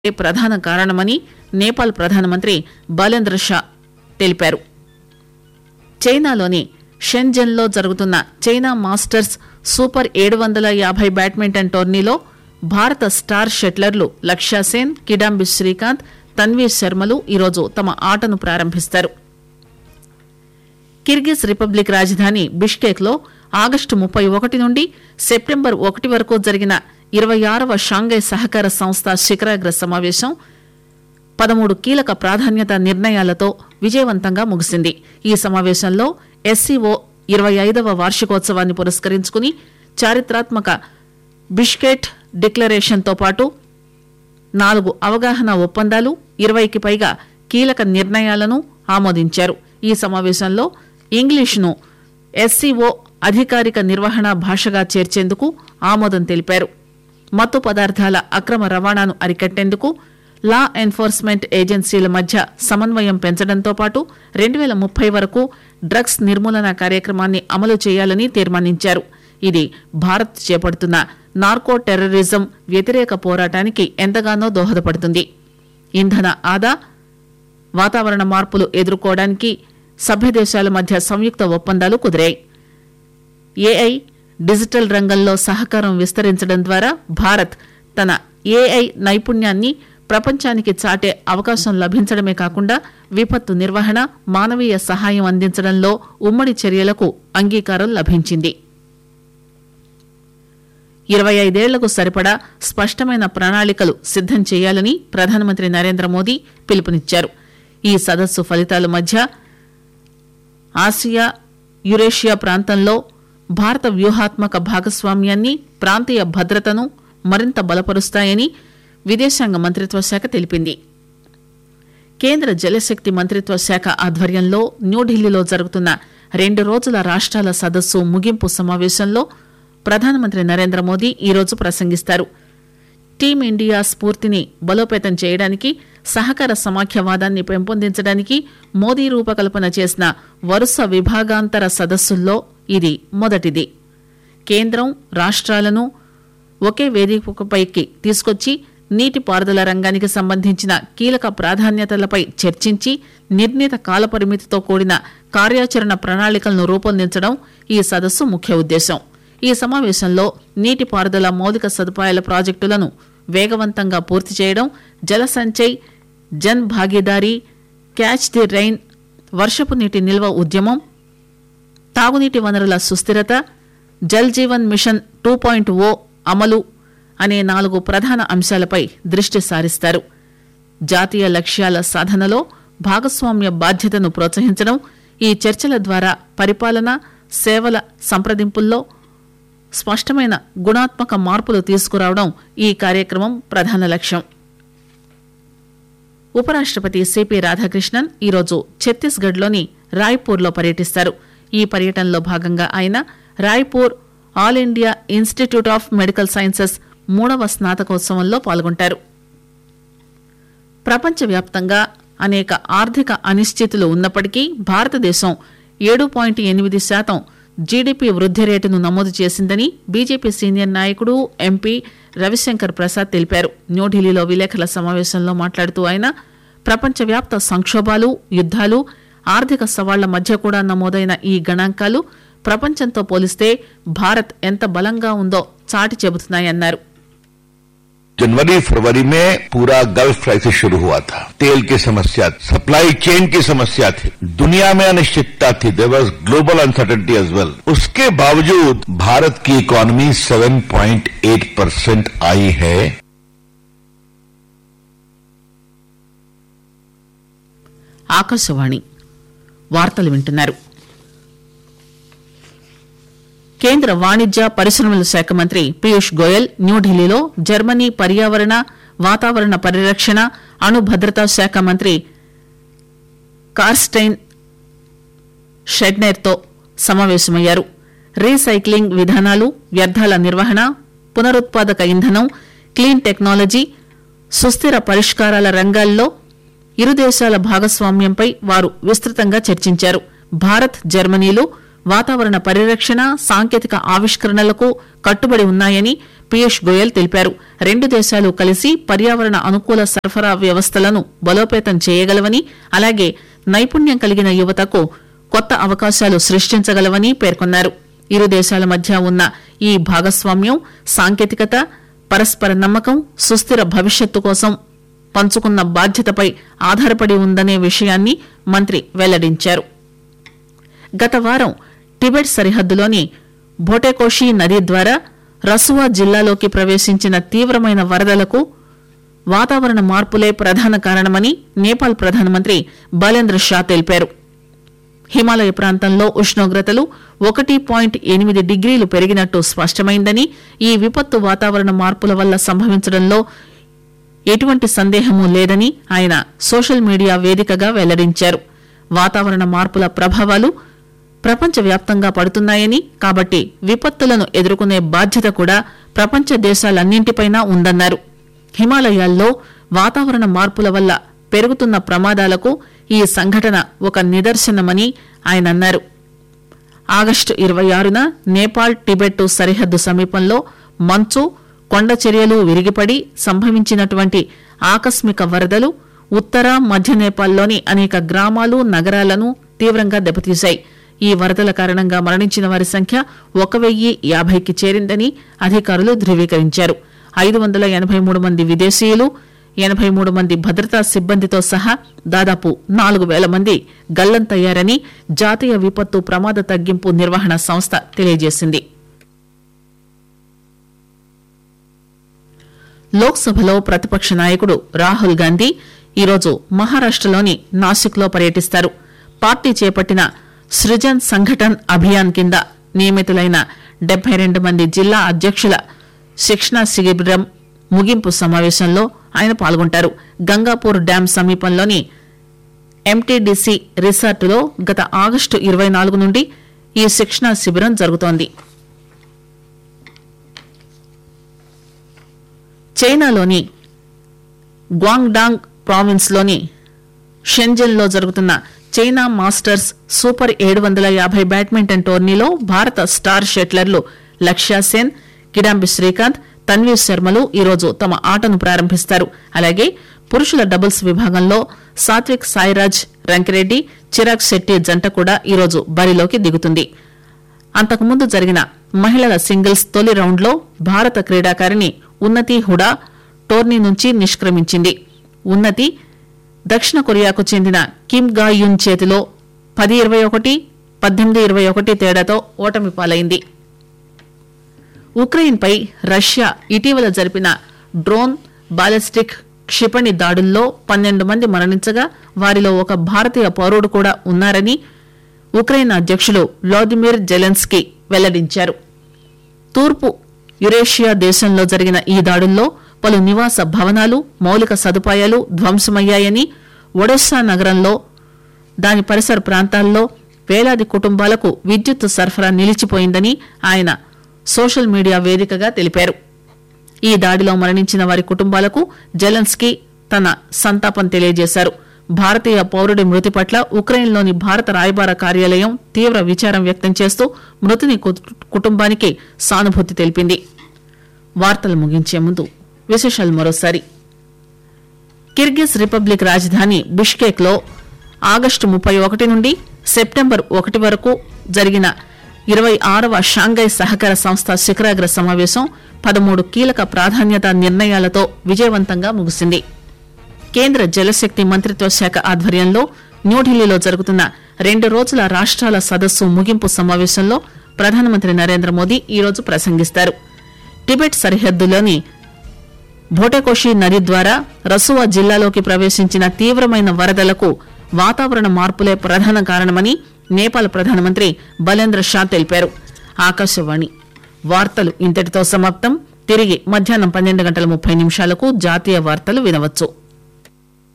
ప్రధాన కారణమని నేపాల్ ప్రధానమంత్రి బలేంద్ర షా తెలిపారు చైనాలోని షెన్జెన్లో జరుగుతున్న చైనా మాస్టర్స్ సూపర్ ఏడు వందల యాభై బ్యాడ్మింటన్ టోర్నీలో భారత స్టార్ షట్లర్లు లక్ష్య సేన్ కిడాంబి శ్రీకాంత్ తన్వీర్ శర్మలు ఈరోజు తమ ఆటను ప్రారంభిస్తారు కిర్గిజ్ రిపబ్లిక్ రాజధాని బిష్కేక్ లో ఆగస్టు ముప్పై ఒకటి నుండి సెప్టెంబర్ ఒకటి వరకు జరిగిన ఇరవై ఆరవ షాంఘై సహకార సంస్థ శిఖరాగ్ర సమావేశం పదమూడు కీలక ప్రాధాన్యత నిర్ణయాలతో విజయవంతంగా ముగిసింది ఈ సమావేశంలో ఎస్సీఓ ఇరవై ఐదవ వార్షికోత్సవాన్ని పురస్కరించుకుని చారిత్రాత్మక బిష్కెట్ డిక్లరేషన్తో పాటు నాలుగు అవగాహన ఒప్పందాలు ఇరవైకి పైగా కీలక నిర్ణయాలను ఆమోదించారు ఈ సమావేశంలో ఇంగ్లీష్ను ఎస్సీఓ అధికారిక నిర్వహణ భాషగా చేర్చేందుకు ఆమోదం తెలిపారు మత్తు పదార్థాల అక్రమ రవాణాను అరికట్టేందుకు లా ఎన్ఫోర్స్మెంట్ ఏజెన్సీల మధ్య సమన్వయం పెంచడంతో పాటు రెండు వేల ముప్పై వరకు డ్రగ్స్ నిర్మూలన కార్యక్రమాన్ని అమలు చేయాలని తీర్మానించారు ఇది భారత్ చేపడుతున్న నార్కో టెర్రరిజం వ్యతిరేక పోరాటానికి ఎంతగానో దోహదపడుతుంది ఇంధన ఆదా వాతావరణ మార్పులు ఎదుర్కోవడానికి సభ్య దేశాల మధ్య సంయుక్త ఒప్పందాలు కుదిరాయి ఏఐ డిజిటల్ రంగంలో సహకారం విస్తరించడం ద్వారా భారత్ తన ఏఐ నైపుణ్యాన్ని ప్రపంచానికి చాటే అవకాశం లభించడమే కాకుండా విపత్తు నిర్వహణ మానవీయ సహాయం అందించడంలో ఉమ్మడి చర్యలకు అంగీకారం లభించింది ఇరవై ఐదేళ్లకు సరిపడా స్పష్టమైన ప్రణాళికలు సిద్దం చేయాలని ప్రధానమంత్రి నరేంద్ర మోదీ పిలుపునిచ్చారు ఈ సదస్సు ఫలితాల మధ్య ఆసియా యురేషియా ప్రాంతంలో భారత వ్యూహాత్మక భాగస్వామ్యాన్ని ప్రాంతీయ భద్రతను మరింత బలపరుస్తాయని విదేశాంగ మంత్రిత్వ శాఖ తెలిపింది కేంద్ర జలశక్తి మంత్రిత్వ శాఖ ఆధ్వర్యంలో న్యూఢిల్లీలో జరుగుతున్న రెండు రోజుల రాష్ట్రాల సదస్సు ముగింపు సమావేశంలో ప్రధానమంత్రి నరేంద్ర మోదీ ఈరోజు ప్రసంగిస్తారు టీమిండియా స్ఫూర్తిని బలోపేతం చేయడానికి సహకార సమాఖ్యవాదాన్ని పెంపొందించడానికి మోదీ రూపకల్పన చేసిన వరుస విభాగాంతర సదస్సుల్లో ఇది మొదటిది కేంద్రం రాష్ట్రాలను ఒకే వేదికపైకి తీసుకొచ్చి నీటిపారుదల రంగానికి సంబంధించిన కీలక ప్రాధాన్యతలపై చర్చించి నిర్ణీత కాలపరిమితితో కూడిన కార్యాచరణ ప్రణాళికలను రూపొందించడం ఈ సదస్సు ముఖ్య ఉద్దేశం ఈ సమావేశంలో నీటిపారుదల మౌలిక సదుపాయాల ప్రాజెక్టులను వేగవంతంగా పూర్తి చేయడం Jal Sanchay Jan Bhagidari catch the rain వర్షపు నీటి నిల్వ ఉద్యమం తాగునీటి వనరుల సుస్థిరత Jal Jeevan mission two point O అమలు అనే నాలుగు ప్రధాన అంశాలపై దృష్టి సారిస్తారు జాతీయ లక్ష్యాల సాధనలో భాగస్వామ్య బాధ్యతను ప్రోత్సహించడం ఈ చర్చల ద్వారా పరిపాలన సేవల సంప్రదింపుల్లో స్పష్టమైన గుణాత్మక మార్పులు తీసుకురావడం ఈ కార్యక్రమం ప్రధాన లక్ష్యం ఉపరాష్టపతి సిపి రాధాకృష్ణన్ ఈరోజు ఛత్తీస్గఢ్లోని రాయ్పూర్లో పర్యటిస్తారు ఈ పర్యటనలో భాగంగా ఆయన Raipur all India institute of medical sciences మూడవ స్నాతకోత్సవంలో పాల్గొంటారు ప్రపంచవ్యాప్తంగా అనేక ఆర్థిక అనిశ్చితులు ఉన్నప్పటికీ భారతదేశం ఏడు పాయింట్ ఎనిమిది శాతం జీడీపీ వృద్ది రేటును నమోదు చేసిందని బీజేపీ సీనియర్ నాయకుడు ఎంపీ రవిశంకర్ ప్రసాద్ తెలిపారు న్యూఢిల్లీలో విలేకరుల సమావేశంలో మాట్లాడుతూ ఆయన ప్రపంచవ్యాప్త సంక్షోభాలు యుద్దాలు ఆర్థిక సవాళ్ల మధ్య కూడా నమోదైన ఈ గణాంకాలు ప్రపంచంతో పోలిస్తే భారత్ ఎంత బలంగా ఉందో చాటి చెబుతున్నాయన్నారు जनवरी फरवरी में पूरा गल्फ क्राइसिस शुरू हुआ था तेल की समस्या सप्लाई चेन की समस्या थी दुनिया में अनिश्चितता थी there was global uncertainty as well उसके बावजूद भारत की इकोनॉमी 7.8 परसेंट आई है ఆకాశవాణి వార్తలు వింటున్నారు కేంద్ర వాణిజ్య పరిశ్రమల శాఖ మంత్రి పీయూష్ గోయల్ న్యూఢిల్లీలో జర్మనీ పర్యావరణ వాతావరణ పరిరక్షణ అణు భద్రతా శాఖ మంత్రి కార్స్టైన్ షెడ్నెర్తో సమావేశమయ్యారు రీసైక్లింగ్ విధానాలు వ్యర్థాల నిర్వహణ పునరుత్పాదక ఇంధనం క్లీన్ టెక్నాలజీ సుస్థిర పరిష్కారాల రంగాల్లో ఇరు దేశాల భాగస్వామ్యంపై వారు విస్తృతంగా చర్చించారు భారత్ జర్మనీలు వాతావరణ పరిరక్షణ సాంకేతిక ఆవిష్కరణలకు కట్టుబడి ఉన్నాయని పీయూష్ గోయల్ తెలిపారు రెండు దేశాలు కలిసి పర్యావరణ అనుకూల సరఫరా వ్యవస్థలను బలోపేతం చేయగలవని అలాగే నైపుణ్యం కలిగిన యువతకు కొత్త అవకాశాలు సృష్టించగలవని పేర్కొన్నారు ఇరు దేశాల మధ్య ఉన్న ఈ భాగస్వామ్యం సాంకేతికత పరస్పర నమ్మకం సుస్థిర భవిష్యత్తు కోసం పంచుకున్న బాధ్యతపై ఆధారపడి ఉందనే విషయాన్ని మంత్రి వెల్లడించారు గత వారం టిబెట్ సరిహద్దులోని భోటేకోషి నది ద్వారా రసువా జిల్లాలోకి ప్రవేశించిన తీవ్రమైన వరదలకు వాతావరణ మార్పులే ప్రధాన కారణమని నేపాల్ ప్రధానమంత్రి బలేంద్ర షా తెలిపారు హిమాలయ ప్రాంతంలో ఉష్ణోగ్రతలు ఒకటి పాయింట్ ఎనిమిది డిగ్రీలు పెరిగినట్టు స్పష్టమైందని ఈ విపత్తు వాతావరణ మార్పుల వల్ల సంభవించడంలో ఎటువంటి సందేహమూ లేదని ఆయన సోషల్ మీడియా వేదికగా వెల్లడించారు వాతావరణ మార్పుల ప్రభావాలు ప్రపంచవ్యాప్తంగా పడుతున్నాయని కాబట్టి విపత్తులను ఎదుర్కొనే బాధ్యత కూడా ప్రపంచ దేశాలన్నింటిపైనా ఉందన్నారు హిమాలయాల్లో వాతావరణ మార్పుల వల్ల పెరుగుతున్న ప్రమాదాలకు ఈ సంఘటన ఒక నిదర్శనమని ఆయన అన్నారు ఆగస్టు ఇరవై ఆరున నేపాల్ టిబెట్ సరిహద్దు సమీపంలో మంచు కొండ చర్యలు విరిగిపడి సంభవించినటువంటి ఆకస్మిక వరదలు ఉత్తర మధ్య నేపాల్లోని అనేక గ్రామాలు నగరాలను తీవ్రంగా దెబ్బతీశాయి ఈ వరదల కారణంగా మరణించిన వారి సంఖ్య ఒక వెయ్యి యాభైకి చేరిందని అధికారులు ధృవీకరించారు ఐదు వందల ఎనభై మూడు మంది విదేశీయులు ఎనభై మూడు మంది భద్రతా సిబ్బందితో సహా దాదాపు నాలుగు వేల మంది గల్లంతయ్యారని జాతీయ విపత్తు ప్రమాద తగ్గింపు నిర్వహణ సంస్థ తెలియజేసింది లోక్సభలో ప్రతిపక్ష నాయకుడు రాహుల్ గాంధీ ఈరోజు మహారాష్టలోని నాసిక్లో పర్యటిస్తారు పార్టీ చేపట్టిన సృజన్ సంఘటన్ అభియాన్ కింద నియమితులైన డెబ్బై రెండు మంది జిల్లా అధ్యక్షుల శిక్షణా శిబిరం ముగింపు సమావేశంలో ఆయన పాల్గొంటారు గంగాపూర్ డ్యాం సమీపంలోని ఎంటీడీసీ రిసార్టులో గత ఆగస్టు ఇరవై నాలుగు నుండి ఈ శిక్షణా శిబిరం జరుగుతోంది చైనాలోని గ్వాంగ్డాంగ్ ప్రావిన్స్ లోని షెంజన్ లో జరుగుతున్న చైనా మాస్టర్స్ సూపర్ ఏడు వందల యాభై బ్యాడ్మింటన్ టోర్నీలో భారత స్టార్ షెట్లర్లు లక్ష్య సేన్ కిడాంబి శ్రీకాంత్ తన్వీర్ శర్మలు ఈరోజు తమ ఆటను ప్రారంభిస్తారు అలాగే పురుషుల డబుల్స్ విభాగంలో సాత్విక్ సాయిరాజ్ రంకిరెడ్డి చిరాగ్ శెట్టి జంట కూడా ఈరోజు బరిలోకి దిగుతుంది అంతకుముందు జరిగిన మహిళల సింగిల్స్ తొలి రౌండ్లో భారత క్రీడాకారిణి ఉన్నతి హుడా టోర్నీ నుంచి నిష్క్రమించింది ఉన్నతి దక్షిణ కొరియాకు చెందిన కిమ్ గా యున్ చేతిలో పది ఇరవై ఒకటి పద్దెనిమిది ఇరవై ఒకటి తేడాతో ఓటమి పాలైంది ఉక్రెయిన్పై రష్యా ఇటీవల జరిపిన డ్రోన్ బాలిస్టిక్ క్షిపణి దాడుల్లో పన్నెండు మంది మరణించగా వారిలో ఒక భారతీయ పౌరుడు కూడా ఉన్నారని ఉక్రెయిన్ అధ్యక్షులు వ్లాదిమిర్ జెలెన్స్కీ వెల్లడించారు తూర్పు యురేషియా దేశంలో జరిగిన ఈ దాడుల్లో పలు నివాస భవనాలు మౌలిక సదుపాయాలు ధ్వంసమయ్యాయని ఒడెస్సా నగరంలో దాని పరిసర ప్రాంతాల్లో వేలాది కుటుంబాలకు విద్యుత్ సరఫరా నిలిచిపోయిందని ఆయన సోషల్ మీడియా వేదికగా తెలిపారు ఈ దాడిలో మరణించిన వారి కుటుంబాలకు జెలెన్స్కీ తన సంతాపం తెలియజేశారు భారతీయ పౌరుడి మృతి పట్ల ఉక్రెయిన్లోని భారత రాయబార కార్యాలయం తీవ్ర విచారం వ్యక్తం చేస్తూ మృతుని కు- కుటుంబానికి సానుభూతి తెలిపింది వార్తలు ముగించే ముందు విశేషాలు మరోసారి కిర్గిజ్ రిపబ్లిక్ రాజధాని బిష్కేక్ లో ఆగస్టు ముప్పై ఒకటి నుండి సెప్టెంబర్ ఒకటి వరకు జరిగిన ఇరవై ఆరవ షాంఘై సహకార సంస్థ శిఖరాగ్ర సమావేశం పదమూడు కీలక ప్రాధాన్యత నిర్ణయాలతో విజయవంతంగా ముగిసింది కేంద్ర జలశక్తి మంత్రిత్వ శాఖ ఆధ్వర్యంలో న్యూఢిల్లీలో జరుగుతున్న రెండు రోజుల రాష్ట్రాల సదస్సు ముగింపు సమావేశంలో ప్రధానమంత్రి నరేంద్ర మోదీ ఈరోజు ప్రసంగిస్తారు టిబెట్ సరిహద్దులోని భోటకోషి నది ద్వారా రసువా జిల్లాలోకి ప్రవేశించిన తీవ్రమైన వరదలకు వాతావరణ మార్పులే ప్రధాన కారణమని నేపాల్ ప్రధానమంత్రి బలేంద్ర షా తెలిపారు ఆకాశవాణి వార్తలు ఇంతటితో సమాప్తం తిరిగి మధ్యాహ్నం పన్నెండు గంటల ముప్పై నిమిషాలకు జాతీయ వార్తలు వినవచ్చు